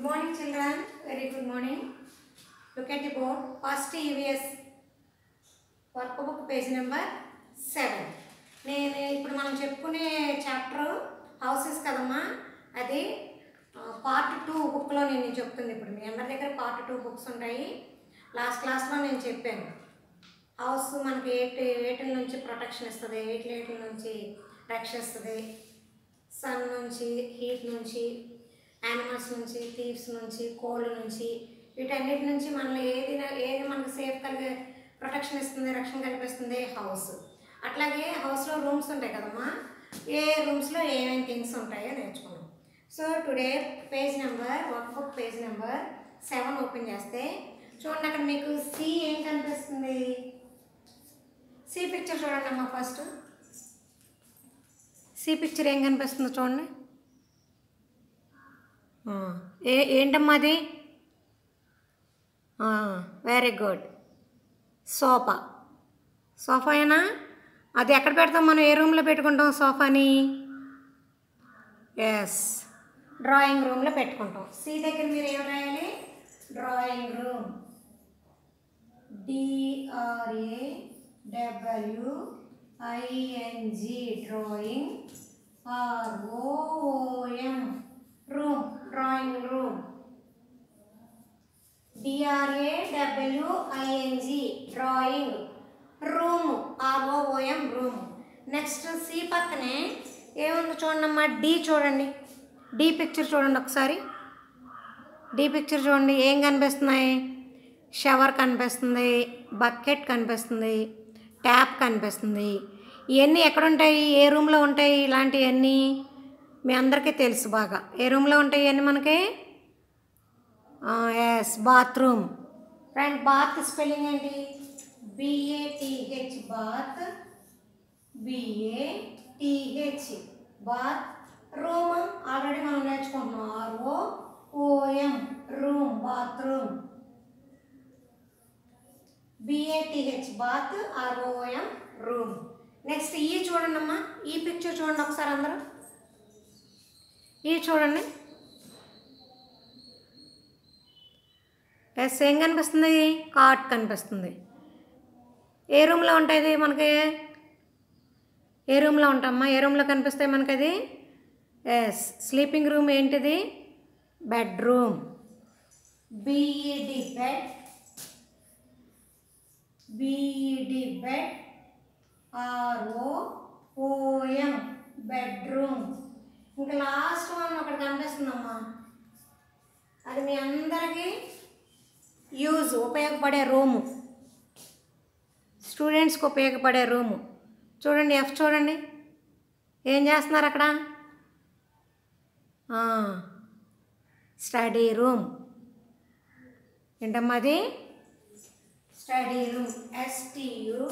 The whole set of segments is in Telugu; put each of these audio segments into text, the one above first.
Good morning, children. Very good morning. Look at the board. First EVS work page number seven నేను ఇప్పుడు మనం చెప్పుకునే చాప్టర్ హౌసెస్ కదమ్మా అది పార్ట్ టూ బుక్లో నేను చెప్తుంది ఇప్పుడు మీ అందరి దగ్గర పార్ట్ టూ బుక్స్ ఉంటాయి లాస్ట్ క్లాస్లో నేను చెప్పాను హౌస్ మనకి ఏటి ఏటిల నుంచి ప్రొటెక్షన్ ఇస్తుంది ఏటి ఏటిల నుంచి రక్షిస్తుంది సన్ నుంచి హీట్ నుంచి యానిమల్స్ నుంచి థీవ్స్ నుంచి కోల్డ్ నుంచి వీటన్నిటి నుంచి మనల్ని ఏది ఏది మనకు సేఫ్ కలిగే ప్రొటెక్షన్ ఇస్తుంది రక్షణ కల్పిస్తుంది హౌస్ అట్లాగే హౌస్లో రూమ్స్ ఉంటాయి కదమ్మా ఏ రూమ్స్లో ఏమేమి థింగ్స్ ఉంటాయో నేర్చుకున్నాం so today page number work book page number seven open చేస్తే చూడండి అక్కడ మీకు సి ఏం కనిపిస్తుంది సి పిక్చర్ చూడండి అమ్మా ఫస్ట్ సి పిక్చర్ ఏం కనిపిస్తుందో చూడండి ఆ, ఏ ఏంటమ్మా అది వెరీ గుడ్ సోఫా సోఫాయేనా అది ఎక్కడ పెడతాం మనం ఏ రూమ్లో పెట్టుకుంటాం సోఫాని ఎస్ డ్రాయింగ్ రూమ్లో పెట్టుకుంటాం సి దగ్గర మీరు ఏం రాయాలి drawing room D R A W I N G drawing R O M room drawing room D R A W I N G drawing room R O O M room next సి పక్కనే ఏముంది చూడండి డి చూడండి డి పిక్చర్ చూడండి ఒకసారి డి పిక్చర్ చూడండి ఏం కనిపిస్తున్నాయి షవర్ కనిపిస్తుంది బకెట్ కనిపిస్తుంది ట్యాప్ కనిపిస్తుంది ఇవన్నీ ఎక్కడ ఉంటాయి ఏ రూమ్లో ఉంటాయి ఇలాంటివన్నీ మీ అందరికీ తెలుసు బాగా ఏ రూమ్లో ఉంటాయి ఇవన్నీ మనకి yes bathroom friend bath spelling ఏంటి B A T H bath B A T H bath room already మనం నేర్చుకుంటున్నాం R O O M room bathroom B A T H bath R O M room next ఈ చూడండి అమ్మా ఈ పిక్చర్ చూడండి ఒకసారి అందరూ ఈ చూడండి ఎస్ ఏం కనిపిస్తుంది కాట్ కనిపిస్తుంది ఏ రూమ్లో ఉంటుంది మనకి ఏ రూమ్లో ఉంటామా ఏ రూమ్లో కనిపిస్తాయి మనకి అది ఎస్ స్లీపింగ్ రూమ్ ఏంటిది bedroom B E D bed B E D bed R O O M bedroom ఇంకా లాస్ట్ వన్ ఒకటి కనిపిస్తుందమ్మా అది మీ అందరికీ యూజ్ ఉపయోగపడే రూము స్టూడెంట్స్కి ఉపయోగపడే రూము చూడండి ఎఫ్ చూడండి ఏం చేస్తున్నారు అక్కడ స్టడీ రూమ్ ఏంటమ్మా అది study room S T U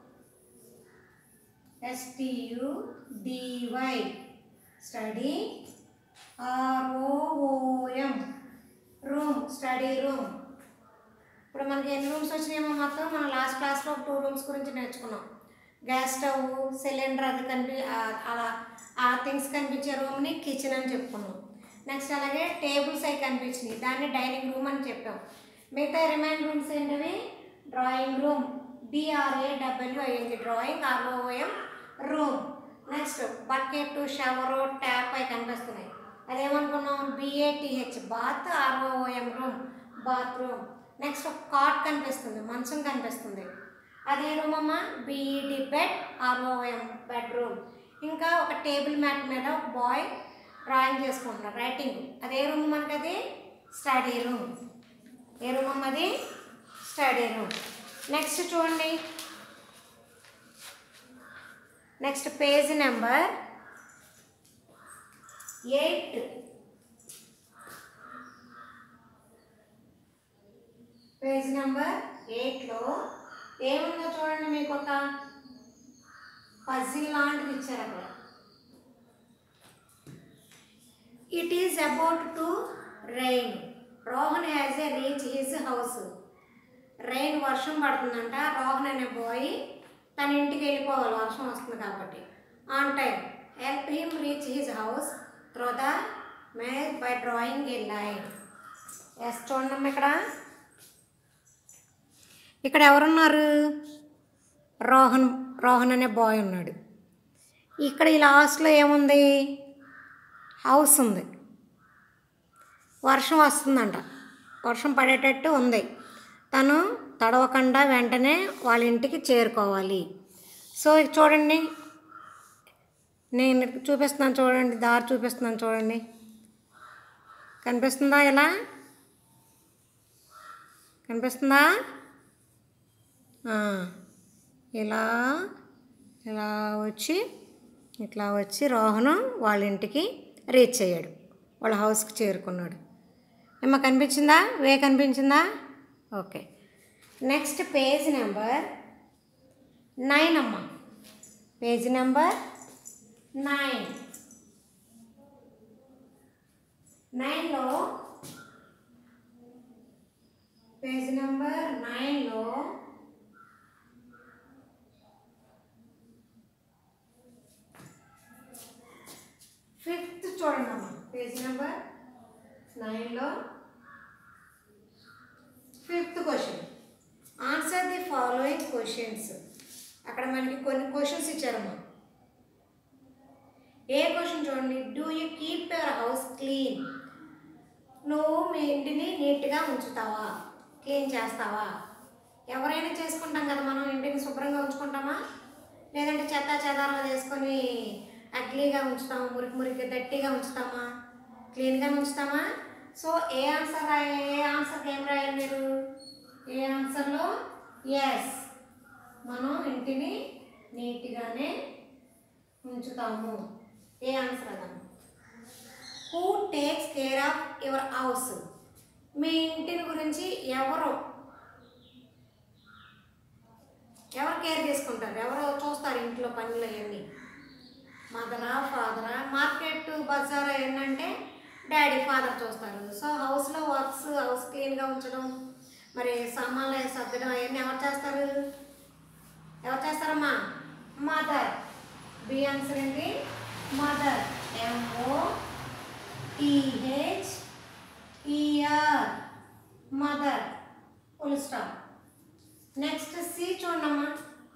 S T U D Y study R O O M room study room ఇప్పుడు మనకి ఎన్ని రూమ్స్ వచ్చినాయేమో మొత్తం మనం లాస్ట్ క్లాస్లో టూ రూమ్స్ గురించి నేర్చుకున్నాం గ్యాస్ స్టవ్ సిలిండర్ అది కనిపి ఆ- అలా ఆ థింగ్స్ కనిపించే రూమ్ని కిచెన్ అని చెప్పుకున్నాం నెక్స్ట్ అలాగే టేబుల్స్ అవి కనిపించినాయి దాన్ని డైనింగ్ రూమ్ అని చెప్పాం మిగతా రిమైన్ రూమ్స్ ఏంటివి drawing room D R A W I N G drawing R O M room next bucket shower tap అవి కనిపిస్తున్నాయి అదేమనుకున్నాం B A T H bath R O M room bathroom next ఒక కాట్ కనిపిస్తుంది మంచం కనిపిస్తుంది అదే రూమ్ అమ్మ బిఈడి బెడ్ ఆర్ఓఎం బెడ్రూమ్ ఇంకా ఒక టేబుల్ మ్యాట్ మీద ఒక బాయ్ డ్రాయింగ్ చేసుకుంటున్నారు రైటింగ్ అదే రూమ్ మనకి అది స్టడీ రూమ్ ఏ రూమ్ అమ్మ అది స్టడీ రూమ్ నెక్స్ట్ చూడండి next page number eight page number ఎయిట్లో ఏముందో చూడండి మీకు ఒక పజిల్ లాంటిది ఇచ్చారు అక్కడ it is about to rain Rohan has a reach his house rain వర్షం పడుతుందంట రోహన్ అనే బాయ్ తన ఇంటికి వెళ్ళిపోవాలి వర్షం వస్తుంది కాబట్టి on time help him reach his house through the maze by drawing a line yes చూడండి ఇక్కడ ఇక్కడ ఎవరున్నారు రోహన్ రోహన్ అనే బాయ్ ఉన్నాడు ఇక్కడ ఈ లాస్ట్లో ఏముంది హౌస్ ఉంది వర్షం వస్తుందంట వర్షం పడేటట్టు ఉంది తను తడవకుండా వెంటనే వాళ్ళ ఇంటికి చేరుకోవాలి సో ఇది చూడండి నేను చూపిస్తున్నాను చూడండి దారి చూపిస్తున్నాను చూడండి కనిపిస్తుందా ఇలా కనిపిస్తుందా ఆ, ఇలా ఇలా వచ్చి ఇట్లా వచ్చి రోహను వాళ్ళ ఇంటికి రీచ్ అయ్యాడు వాళ్ళ హౌస్కి చేరుకున్నాడు ఏమో కనిపించిందా వే కనిపించిందా okay next page number nine అమ్మ పేజ్ నెంబర్ నైన్ నైన్లో పేజ్ నెంబర్ నైన్లో ఫిఫ్త్ చూడండి అమ్మ పేజ్ నెంబర్ నైన్లో fifth question answer the following questions అక్కడ మనకి కొన్ని క్వశ్చన్స్ ఇచ్చారమ్మా ఏ క్వశ్చన్ చూడండి do you keep your house clean నువ్వు మీ ఇంటిని నీట్గా ఉంచుతావా క్లీన్ చేస్తావా ఎవరైనా చేసుకుంటాం కదా మనం ఇంటిని శుభ్రంగా ఉంచుకుంటామా లేదంటే చెత్త చెదారం వేసుకొని అగ్లీగా ఉంచుతామా మురికి మురికి గట్టిగా ఉంచుతామా క్లీన్గా ఉంచుతామా సో ఏ ఆన్సర్ రాయ ఏ ఆన్సర్కి ఏం రాయాలి మీరు ఏ ఆన్సర్లో ఎస్ మనం ఇంటిని నీట్గానే ఉంచుతాము ఏ ఆన్సర్ అదమ్మా who takes care of your house మీ ఇంటిని గురించి ఎవరు ఎవరు కేర్ చేసుకుంటారు ఎవరు చూస్తారు ఇంట్లో పనులు అవన్నీ మదరా ఫాదరా మార్కెట్ బజార్ ఏంటంటే డాడీ ఫాదర్ చూస్తారు సో హౌస్లో వర్క్స్ హౌస్ క్లీన్గా ఉంచడం మరి సామాన్లు సర్దడం అవన్నీ ఎవరు చేస్తారు ఎవరు చేస్తారమ్మా మదర్ బి ఆన్సర్ ఏంటి mother M O T H E R mother full stop next C చూడమ్మా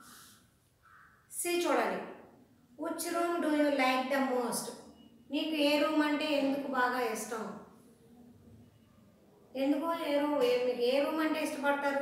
సి చూడాలి which room do you like the most నీకు ఏ రూమ్ అంటే ఎందుకు బాగా ఇష్టం ఎందుకు ఏ రూమ్ ఏ- మీకు ఏ రూమ్ అంటే ఇష్టపడతారు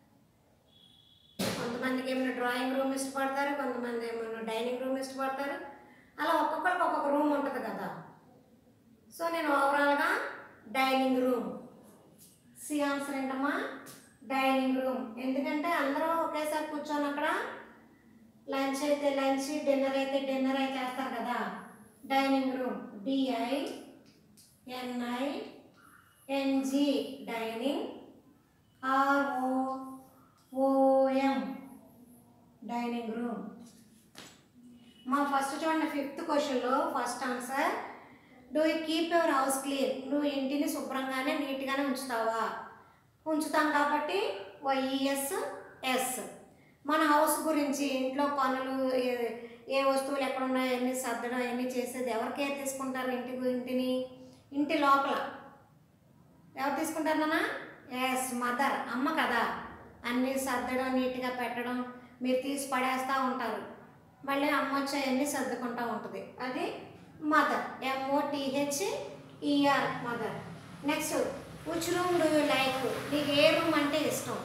కొంతమందికి ఏమైనా డ్రాయింగ్ రూమ్ ఇష్టపడతారు కొంతమంది ఏమైనా డైనింగ్ రూమ్ ఇష్టపడతారు అలా ఒక్కొక్కరికి ఒక్కొక్క రూమ్ ఉంటుంది కదా సో నేను ఓవరాల్గా డైనింగ్ రూమ్ సి ఆన్సర్ ఏంటమ్మా డైనింగ్ రూమ్ ఎందుకంటే అందరూ ఒకేసారి కూర్చొని అక్కడ లంచ్ అయితే లంచ్ డిన్నర్ అయితే డిన్నర్ అయితే చేస్తారు కదా dining room D I N I N G dining R O O M dining room మా ఫస్ట్ చూడండి ఫిఫ్త్ క్వశ్చన్లో first answer do you keep your house clean నువ్వు ఇంటిని శుభ్రంగానే నీట్గానే ఉంచుతావా ఉంచుతాం కాబట్టి వైఈఎస్ ఎస్ మన హౌస్ గురించి ఇంట్లో పనులు ఏ- ఏ వస్తువులు ఎక్కడ ఉన్నాయో అన్నీ సర్దడం అన్నీ చేసేది ఎవరు కేర్ తీసుకుంటారు ఇంటి గు- ఇంటిని ఇంటి లోపల ఎవరు తీసుకుంటారు నాన్న ఎస్ మదర్ అమ్మ కదా అన్నీ సర్దడం నీట్గా పెట్టడం మీరు తీసి పడేస్తూ ఉంటారు మళ్ళీ అమ్మ వచ్చి అవన్నీ సర్దుకుంటూ ఉంటుంది అది mother M O T H E R mother next which room do you like నీకు ఏ రూమ్ అంటే ఇష్టం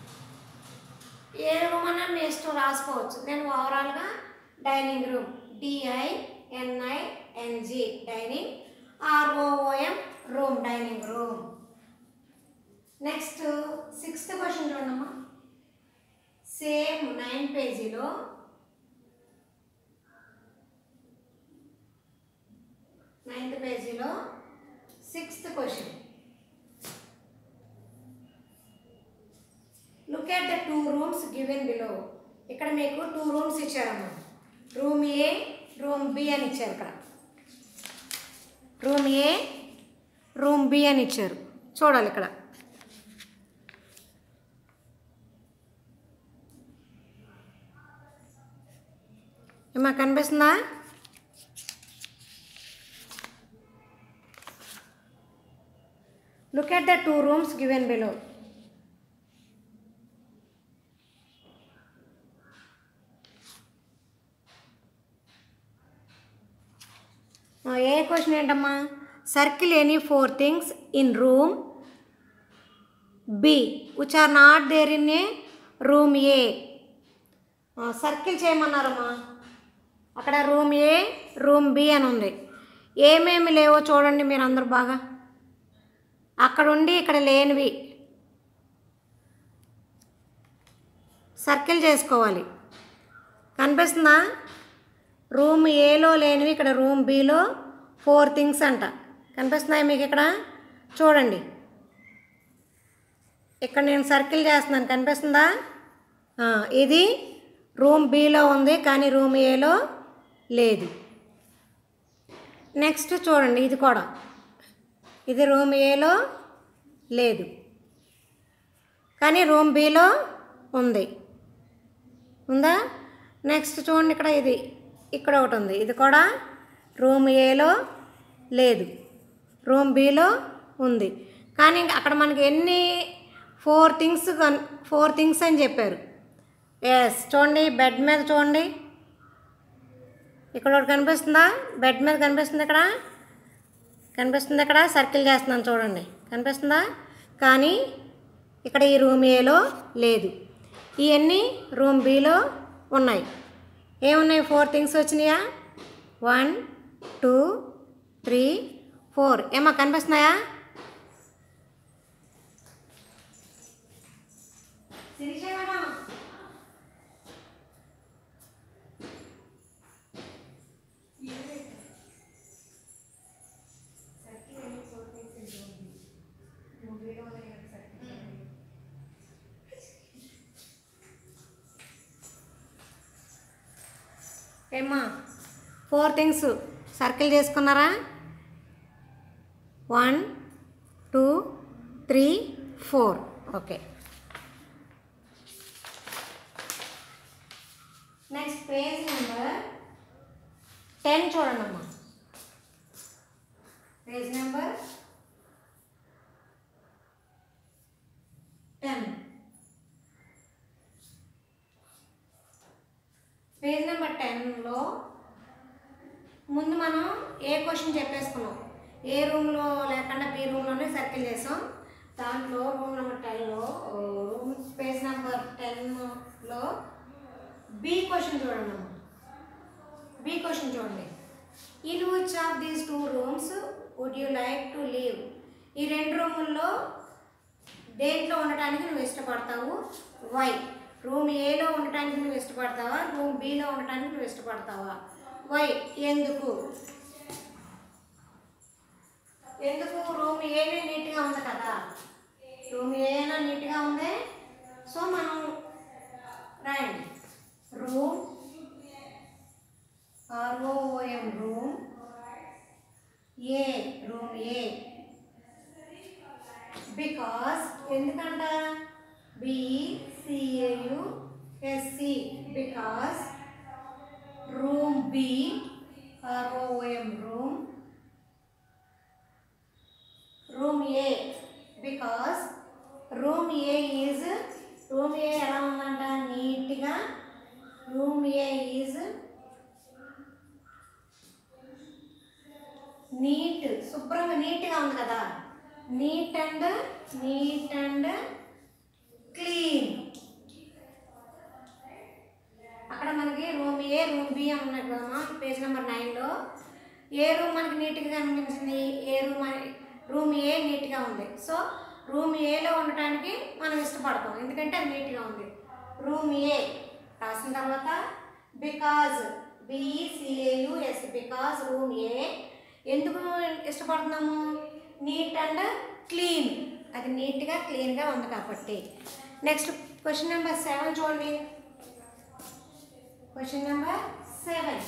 ఏ రూమ్ అన్నా మీ ఇష్టం రాసుకోవచ్చు నేను ఓవరాల్గా dining room D I N I N G dining R O O M room dining room next sixth question చూడమ్మా సేమ్ నైన్ పేజీలో నైన్త్ పేజీలో sixth question look at the two rooms given below ఇక్కడ మీకు టూ రూమ్స్ ఇచ్చారమ్మా రూమ్ ఏ రూమ్ బి అని ఇచ్చారు ఇక్కడ రూమ్ ఏ రూమ్ బి అని ఇచ్చారు చూడాలి ఇక్కడ ఏమా కనిపిస్తుందా look at the two rooms given below A question ఏంటమ్మా circle any four things in room B which are not there in A room A circle చేయమన్నారమ్మా అక్కడ రూమ్ ఏ రూమ్ బి అని ఉంది ఏమేమి లేవో చూడండి మీరు అందరు బాగా అక్కడ ఉండి ఇక్కడ లేనివి సర్కిల్ చేసుకోవాలి కనిపిస్తుందా రూమ్ ఏలో లేనివి ఇక్కడ రూమ్ బిలో ఫోర్ థింగ్స్ అంట కనిపిస్తున్నాయి మీకు ఇక్కడ చూడండి ఇక్కడ నేను సర్కిల్ చేస్తున్నాను కనిపిస్తుందా ఆ, ఇది రూమ్ బిలో ఉంది కానీ రూమ్ ఏలో లేదు నెక్స్ట్ చూడండి ఇది కూడా ఇది రూమ్ ఏలో లేదు కానీ రూమ్ బిలో ఉంది ఉందా నెక్స్ట్ చూడండి ఇక్కడ ఇది ఇక్కడ ఒకటి ఉంది ఇది కూడా రూమ్ ఏలో లేదు రూమ్ బిలో ఉంది కానీ ఇంక అక్కడ మనకి ఎన్ని ఫోర్ థింగ్స్ కన్ ఫోర్ థింగ్స్ అని చెప్పారు ఎస్ చూడండి బెడ్ మీద చూడండి ఇక్కడ ఒకటి కనిపిస్తుందా బెడ్ మీద కనిపిస్తుంది ఇక్కడ కనిపిస్తుంది ఇక్కడ సర్కిల్ చేస్తున్నాను చూడండి కనిపిస్తుందా కానీ ఇక్కడ ఈ రూమ్ ఏలో లేదు ఇవన్నీ రూమ్ బిలో ఉన్నాయి ఏమున్నాయి ఫోర్ థింగ్స్ వచ్చినాయా వన్ టూ త్రీ ఫోర్ ఏమో కనిపిస్తున్నాయా ఏమ్మా ఫోర్ థింగ్స్ సర్కిల్ చేసుకున్నారా one two three four okay next page number ten చూడండి అమ్మా page number ten page number టెన్లో ముందు మనం ఏ క్వశ్చన్ చెప్పేసుకున్నాం ఏ రూమ్లో లేకుండా బి రూమ్లోనే సర్కిల్ చేసాం దాంట్లో రూమ్ నెంబర్ టెన్లో రూమ్ పేజ్ నెంబర్ టెన్లో బి క్వశ్చన్ చూడండి అమ్మ బి క్వశ్చన్ చూడండి in which of these two rooms would you like to live ఈ రెండు రూముల్లో దేంట్లో ఉండటానికి నువ్వు ఇష్టపడతావు వై రూమ్ ఏలో ఉండటానికి నువ్వు ఇష్టపడతావా రూమ్ బిలో ఉండటానికి నువ్వు ఇష్టపడతావా వై ఎందుకు ఎందుకు రూమ్ ఏనే నీట్గా ఉంది కదా రూమ్ ఏనా నీట్గా ఉంది సో మనం రాయండి room R O M room A room A because ఎందుకంట B C A U S C because room B R O M room room A because room A is room A ఎలా ఉందంట నీట్గా రూమ్ ఏ ఈజ్ నీట్ శుభ్రంగా నీట్గా ఉంది కదా neat and neat and clean అక్కడ మనకి రూమ్ ఏ రూమ్ బి అని ఉన్నాయి కదమ్మా పేజ్ నెంబర్ నైన్లో ఏ రూమ్ మనకి నీట్గా కనిపించింది ఏ రూమ్ అని రూమ్ ఏ నీట్గా ఉంది సో రూమ్ ఏలో ఉండటానికి మనం ఇష్టపడతాం ఎందుకంటే అది నీట్గా ఉంది రూమ్ ఏ రాసిన తర్వాత because B E C A U S because room A ఎందుకు ఇష్టపడుతున్నాము నీట్ అండ్ క్లీన్ అది నీట్గా క్లీన్గా ఉంది కాబట్టి నెక్స్ట్ క్వశ్చన్ నెంబర్ సెవెన్ చూడండి question number seven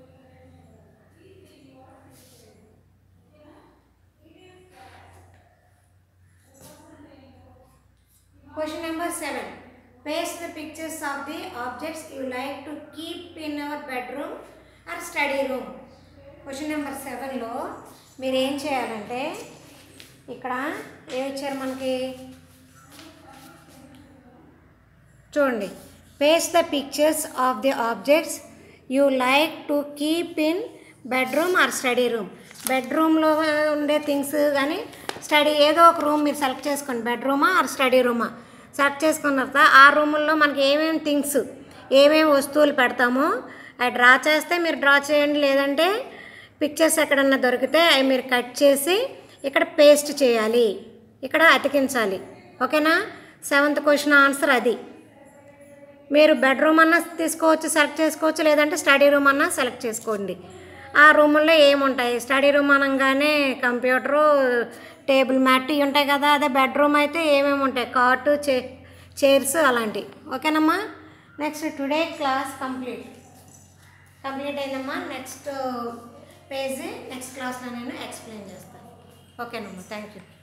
Question number 7. Paste the pictures of the objects you like to keep in your bedroom or study room. Question number సెవెన్లో మీరు ఏం చేయాలంటే ఇక్కడ ఏమి ఇచ్చారు మనకి చూడండి paste the pictures of the objects you like to keep in bedroom or study room బెడ్రూమ్లో ఉండే థింగ్స్ కానీ స్టడీ ఏదో ఒక రూమ్ మీరు సెలెక్ట్ చేసుకోండి బెడ్రూమా ఆర్ స్టడీ రూమా సెలెక్ట్ చేసుకున్న తర్వాత ఆ రూముల్లో మనకి ఏమేమి థింగ్స్ ఏమేమి వస్తువులు పెడతామో అవి డ్రా చేస్తే మీరు డ్రా చేయండి లేదంటే పిక్చర్స్ ఎక్కడన్నా దొరికితే అవి మీరు కట్ చేసి ఇక్కడ పేస్ట్ చేయాలి ఇక్కడ అతికించాలి ఓకేనా సెవెంత్ క్వశ్చన్ ఆన్సర్ అది మీరు బెడ్రూమ్ అన్నా తీసుకోవచ్చు సెలెక్ట్ చేసుకోవచ్చు లేదంటే స్టడీ రూమ్ అన్నా సెలెక్ట్ చేసుకోండి ఆ రూముల్లో ఏముంటాయి స్టడీ రూమ్ అనగానే కంప్యూటరు టేబుల్ మ్యాట్ ఇవి ఉంటాయి కదా అదే బెడ్రూమ్ అయితే ఏమేమి ఉంటాయి కాటు చే చైర్స్ అలాంటివి ఓకేనమ్మా next today class complete complete అయిందమ్మా నెక్స్ట్ పేజ్ నెక్స్ట్ క్లాస్లో నేను ఎక్స్ప్లెయిన్ చేస్తాను ఓకేనమ్మా థ్యాంక్ యూ